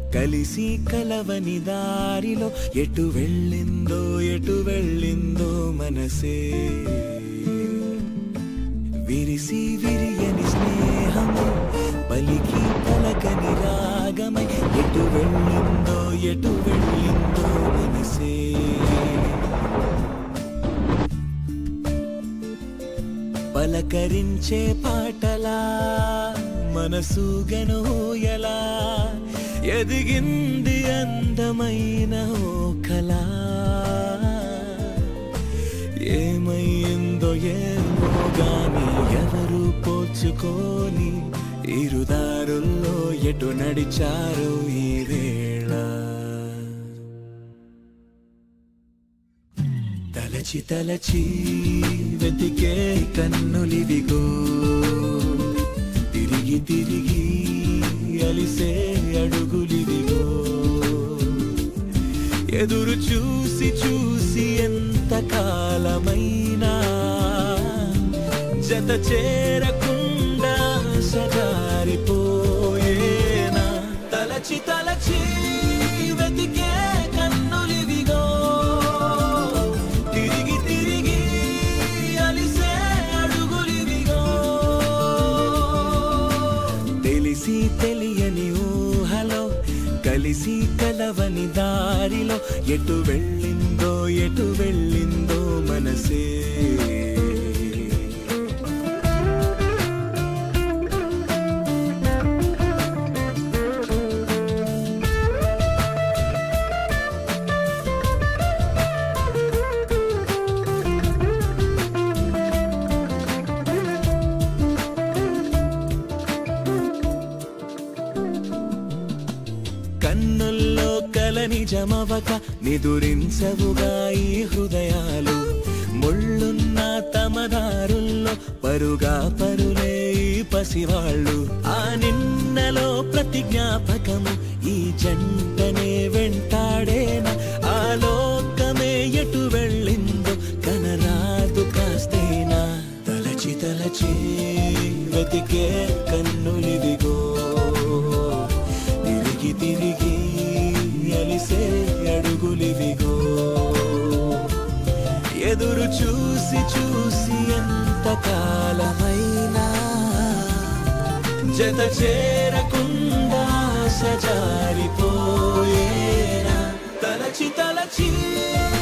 కలిసి కలవని దారిలో ఎటు వెళ్ళిందో ఎటు వెళ్ళిందో మనసే విరిసి విరియని స్నేహము పలికి పలకని రాగమై ఎటు వెళ్ళిందో ఎటు వెళ్ళిందో మనసే పలకరించే పాటలా మనసు గనోయలా ఎదిగింది అందమైన ఓ కళ ఏమైందో ఏమో గాని ఎవరు పోల్చుకోని ఇరుదారుల్లో ఎటు నడిచారు ఈ వేళ తలచి తలచి వెతికే కన్నులివిగో తిరిగి తిరిగి అలిసే అడుగులివిగో ఎదురు చూసి చూసి ఎంత కాలమైనా జత చేరకుండా సజారిపోయేనా తలచి తలచి వెతికే కన్నులివిగో తిరిగి తిరిగి అలిసే అడుగులివిగో తెలిసి తెలియని ఊహలో కలిసి కలవని దారిలో ఎటు వెళ్ళిందో ఎటు వెళ్ళిందో మనసే కన్నుల్లో కల నిజమవక నిదురించవుగా ఈ హృదయాలు ముళ్ళున్న తమదారుల్లో పరుగా పరులే ఈ పసివాళ్ళు ఆ నిన్నలో ప్రతి జ్ఞాపకము ఈ జంటనే వెంటాడేనా ఆ లోకమే ఎటు వెళ్ళిందో కనరాదు కాస్తేనా తలచి తలచి వెతికే కన్నులిదిగో తిరిగి తిరిగి అలిసే అడుగులివిగో ఎదురు చూసి చూసి ఎంత కాలమైనా జత చేరకుండా సజారిపోయేనా తలచి తలచి